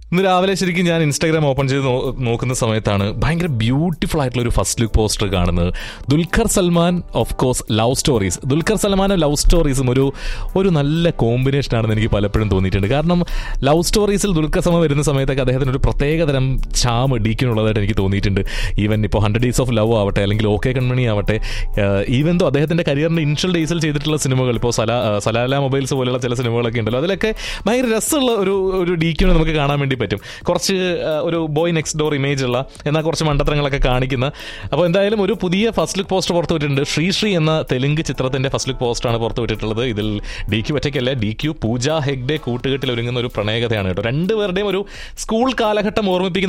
ഇന്ന് രാവിലെ ശരിക്കും ഞാൻ ഇൻസ്റ്റാഗ്രാം ഓപ്പൺ ചെയ്ത് നോ- നോക്കുന്ന സമയത്താണ് ഭയങ്കര ബ്യൂട്ടിഫുൾ ആയിട്ടുള്ള ഒരു ഫസ്റ്റ് ലുക്ക് പോസ്റ്റർ കാണുന്നത് Dulquer Salmaan of course love stories Dulquer സൽമാനും ലവ് സ്റ്റോറീസും ഒരു ഒരു നല്ല കോമ്പിനേഷൻ ആണെന്ന് എനിക്ക് പലപ്പോഴും തോന്നിയിട്ടുണ്ട് കാരണം ലവ് സ്റ്റോറീസിൽ ദുൽഖർ സൽമാൻ വരുന്ന സമയത്തൊക്കെ അദ്ദേഹത്തിന് ഒരു പ്രത്യേകതരം ചാം ഇടിക്കുന്നുള്ളതായിട്ട് എനിക്ക് തോന്നിയിട്ടുണ്ട് ഈവൻ ഇപ്പോൾ ഹൺഡ്രഡ് ഡേയ്സ് ഓഫ് ലവ് ആവട്ടെ അല്ലെങ്കിൽ ഓക്കെ കൺമണി ആവട്ടെ ഈവൻ ദോ അദ്ദേഹത്തിന്റെ കരിയറിന്റെ ഇനിഷ്യൽ ഡേയ്സിൽ ചെയ്തിട്ടുള്ള സിനിമകൾ ഇപ്പോൾ സലാ സലാല മൊബൈൽസ് പോലെയുള്ള ചില സിനിമകളൊക്കെ ഉണ്ടല്ലോ അതിലൊക്കെ ഭയങ്കര രസമുള്ള ഒരു ഒരു ഡീക്യൂനെ നമുക്ക് കാണാൻ വേണ്ടി പറ്റും കുറച്ച് ആ, ഒരു ബോയ് നെക്സ്റ്റ് ഡോർ ഇമേജ് ഉള്ള എന്നാൽ കുറച്ച് മണ്ടത്തരങ്ങളൊക്കെ കാണിക്കുന്ന അപ്പോൾ എന്തായാലും ഒരു പുതിയ ഫസ്റ്റ് ലുക്ക് പോസ്റ്റർ പുറത്തു വിട്ടിട്ടുണ്ട് ശ്രീ ശ്രീ എന്ന തെലുങ്ക് ചിത്രത്തിന്റെ ഫസ്റ്റ് ലുക്ക് പോസ്റ്ററാണ് പുറത്തു വിട്ടിട്ടുള്ളത് ഇതിൽ ഡി ക്യു ഒറ്റയ്ക്കല്ല ഡി ക്യു പൂജ ഹെഗ്ഡെ കൂട്ടുകെട്ടിൽ ഒരുങ്ങുന്ന ഒരു പ്രണയകഥയാണ് കേട്ടോ രണ്ടുപേരുടെയും ഒരു സ്കൂൾ കാലഘട്ടം ഓർമ്മിപ്പിക്കുന്ന